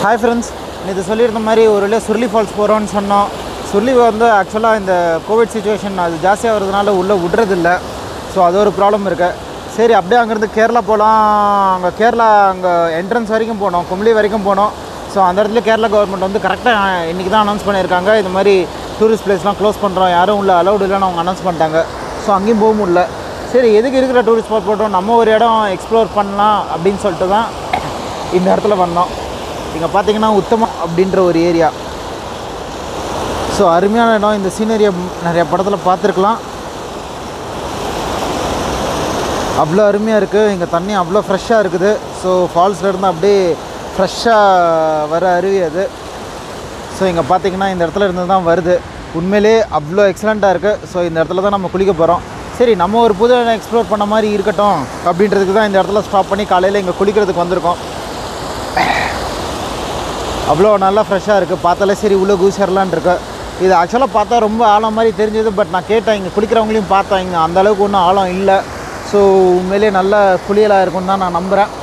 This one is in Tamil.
ஹாய் ஃப்ரெண்ட்ஸ் நேற்று சொல்லியிருந்த மாதிரி ஒரு வழியாக சுருளி ஃபால்ஸ் போகிறோன்னு சொன்னோம் சுருளி வந்து ஆக்சுவலாக இந்த கோவிட் சுச்சுவேஷன் அது ஜாஸ்தியாக வரதுனால உள்ளே விடுறதில்ல ஸோ அது ஒரு ப்ராப்ளம் இருக்குது சரி அப்படியே அங்கேருந்து கேரளா போகலாம் அங்கே கேரளா அங்கே என்ட்ரன்ஸ் வரைக்கும் போனோம் கும்ளி வரைக்கும் போனோம் ஸோ அந்த இடத்துல கேரளா கவர்மெண்ட் வந்து கரெக்டாக இன்றைக்கி தான் அனௌன்ஸ் பண்ணியிருக்காங்க இது மாதிரி டூரிஸ்ட் பிளேஸ்லாம் க்ளோஸ் பண்ணுறோம் யாரும் உள்ள அலௌடு இல்லைன்னு அவங்க அனௌன்ஸ் பண்ணிட்டாங்க ஸோ அங்கேயும் போக முடியல சரி எதுக்கு இருக்கிற டூரிஸ்ட் ஸ்பாட் போட்டோம் நம்ம ஒரு இடம் எக்ஸ்ப்ளோர் பண்ணலாம் அப்படின்னு சொல்லிட்டு தான் இந்த இடத்துல வந்தோம் இங்கே பார்த்தீங்கன்னா உத்தமம் அப்படின்ற ஒரு ஏரியா ஸோ அருமையான இடம் இந்த சீனரியை நிறைய படத்தில் பார்த்துருக்கலாம் அவ்வளோ அருமையாக இருக்குது இங்கே தண்ணி அவ்வளோ ஃப்ரெஷ்ஷாக இருக்குது ஸோ ஃபால்ஸ்லேருந்து அப்படியே ஃப்ரெஷ்ஷாக வர அருவி அது ஸோ இங்கே பார்த்தீங்கன்னா இந்த இடத்துல இருந்து தான் வருது உண்மையிலே அவ்வளோ எக்ஸலண்ட்டாக இருக்குது ஸோ இந்த இடத்துல தான் நம்ம குளிக்க போகிறோம் சரி நம்ம ஒரு புது இடம் எக்ஸ்ப்ளோர் பண்ண மாதிரி இருக்கட்டும் அப்படின்றதுக்கு தான் இந்த இடத்துல ஸ்டாப் பண்ணி காலையில் இங்கே குளிக்கிறதுக்கு வந்திருக்கோம் அவ்வளோ நல்லா ஃப்ரெஷ்ஷாக இருக்குது பார்த்தாலே சரி உள்ளே கூசர்லான் இருக்கு இது ஆக்சுவலாக பார்த்தா ரொம்ப ஆழம் மாதிரி தெரிஞ்சது பட் நான் கேட்டேன் இங்கே குளிக்கிறவங்களையும் பார்த்தேன் இங்கே அந்த அளவுக்கு ஒன்றும் ஆழம் இல்லை ஸோ உண்மையிலேயே நல்ல குளியலாக இருக்கும்னு தான் நான் நம்புகிறேன்